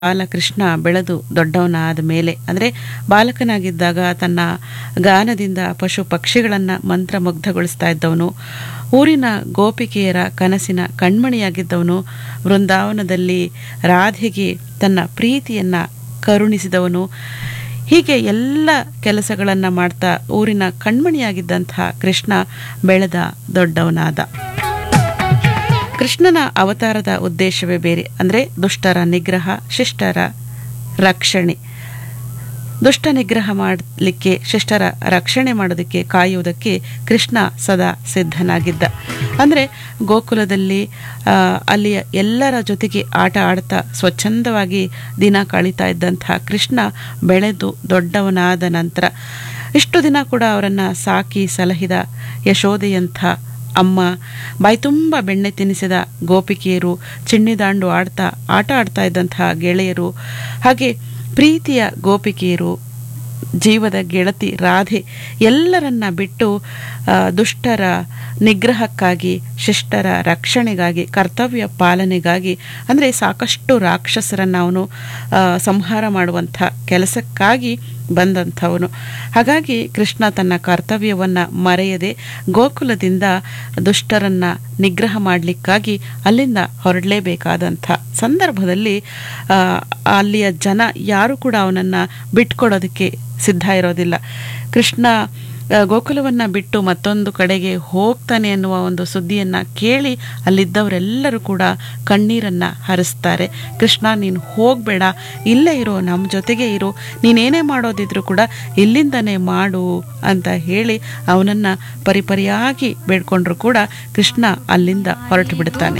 ಬಾಲಕೃಷ್ಣ ಬೆಳೆದು ದೊಡ್ಡವನಾದ ಮೇಲೆ ಅಂದರೆ ಬಾಲಕನಾಗಿದ್ದಾಗ ತನ್ನ ಗಾನದಿಂದ ಪಶು ಪಕ್ಷಿಗಳನ್ನು ಮಂತ್ರಮುಗ್ಧಗೊಳಿಸ್ತಾ ಇದ್ದವನು ಊರಿನ ಗೋಪಿಕೆಯರ ಕನಸಿನ ಕಣ್ಮಣಿಯಾಗಿದ್ದವನು ವೃಂದಾವನದಲ್ಲಿ ರಾಧೆಗೆ ತನ್ನ ಪ್ರೀತಿಯನ್ನು ಕರುಣಿಸಿದವನು ಹೀಗೆ ಎಲ್ಲ ಕೆಲಸಗಳನ್ನು ಮಾಡ್ತಾ ಊರಿನ ಕಣ್ಮಣಿಯಾಗಿದ್ದಂತಹ ಕೃಷ್ಣ ಬೆಳೆದ ದೊಡ್ಡವನಾದ ಕೃಷ್ಣನ ಅವತಾರದ ಉದ್ದೇಶವೇ ಬೇರೆ ಅಂದರೆ ದುಷ್ಟರ ನಿಗ್ರಹ ಶಿಷ್ಟರ ರಕ್ಷಣೆ ದುಷ್ಟ ನಿಗ್ರಹ ಮಾಡಲಿಕ್ಕೆ ಶಿಷ್ಟರ ರಕ್ಷಣೆ ಮಾಡೋದಕ್ಕೆ ಕಾಯುವುದಕ್ಕೆ ಕೃಷ್ಣ ಸದಾ ಸಿದ್ಧನಾಗಿದ್ದ ಅಂದರೆ ಗೋಕುಲದಲ್ಲಿ ಆ, ಅಲ್ಲಿಯ ಎಲ್ಲರ ಜೊತೆಗೆ ಆಟ ಆಡ್ತಾ ಸ್ವಚ್ಛಂದವಾಗಿ ದಿನ ಕಳೀತಾ ಇದ್ದಂಥ ಕೃಷ್ಣ ಬೆಳೆದು ದೊಡ್ಡವನಾದ ನಂತರ ಇಷ್ಟು ದಿನ ಕೂಡ ಅವರನ್ನು ಸಾಕಿ ಸಲಹಿದ ಯಶೋದೆಯಂಥ ಅಮ್ಮ ಬಾಯ್ತುಂಬ ಬೆಣ್ಣೆ ತಿನ್ನಿಸಿದ ಗೋಪಿಕೆಯರು ಚಿಣ್ಣಿದಾಂಡು ಆಡ್ತಾ ಆಟ ಆಡ್ತಾ ಇದ್ದಂತಹ ಗೆಳೆಯರು ಹಾಗೆ ಪ್ರೀತಿಯ ಗೋಪಿಕೆಯರು ಜೀವದ ಗೆಳತಿ ರಾಧೆ ಎಲ್ಲರನ್ನ ಬಿಟ್ಟು ಆ, ದುಷ್ಟರ ನಿಗ್ರಹಕ್ಕಾಗಿ ಶಿಷ್ಟರ ರಕ್ಷಣೆಗಾಗಿ ಕರ್ತವ್ಯ ಪಾಲನೆಗಾಗಿ ಅಂದರೆ ಸಾಕಷ್ಟು ರಾಕ್ಷಸರನ್ನು ಅವನು ಆ, ಸಂಹಾರ ಮಾಡುವಂಥ ಕೆಲಸಕ್ಕಾಗಿ ಬಂದಂಥವನು ಹಾಗಾಗಿ ಕೃಷ್ಣ ತನ್ನ ಕರ್ತವ್ಯವನ್ನು ಮರೆಯದೆ ಗೋಕುಲದಿಂದ ದುಷ್ಟರನ್ನ ನಿಗ್ರಹ ಮಾಡಲಿಕ್ಕಾಗಿ ಅಲ್ಲಿಂದ ಹೊರಡಲೇಬೇಕಾದಂಥ ಸಂದರ್ಭದಲ್ಲಿ ಆ, ಅಲ್ಲಿಯ ಜನ ಯಾರು ಕೂಡ ಅವನನ್ನು ಬಿಟ್ಕೊಡೋದಕ್ಕೆ ಸಿದ್ಧ ಇರೋದಿಲ್ಲ ಕೃಷ್ಣ ಆ, ಗೋಕುಲವನ್ನು ಬಿಟ್ಟು ಮತ್ತೊಂದು ಕಡೆಗೆ ಹೋಗ್ತಾನೆ ಅನ್ನುವ ಒಂದು ಸುದ್ದಿಯನ್ನು ಕೇಳಿ ಅಲ್ಲಿದ್ದವರೆಲ್ಲರೂ ಕೂಡ ಕಣ್ಣೀರನ್ನು ಹರಿಸ್ತಾರೆ ಕೃಷ್ಣ ನೀನು ಹೋಗಬೇಡ ಇಲ್ಲೇ ಇರೋ ನಮ್ಮ ಜೊತೆಗೆ ಇರು ನೀನೇನೇ ಮಾಡೋದಿದ್ರು ಕೂಡ ಇಲ್ಲಿಂದನೇ ಮಾಡು ಅಂತ ಹೇಳಿ ಅವನನ್ನು ಪರಿಪರಿಯಾಗಿ ಬೇಡ್ಕೊಂಡ್ರು ಕೂಡ ಕೃಷ್ಣ ಅಲ್ಲಿಂದ ಹೊರಟು ಬಿಡ್ತಾನೆ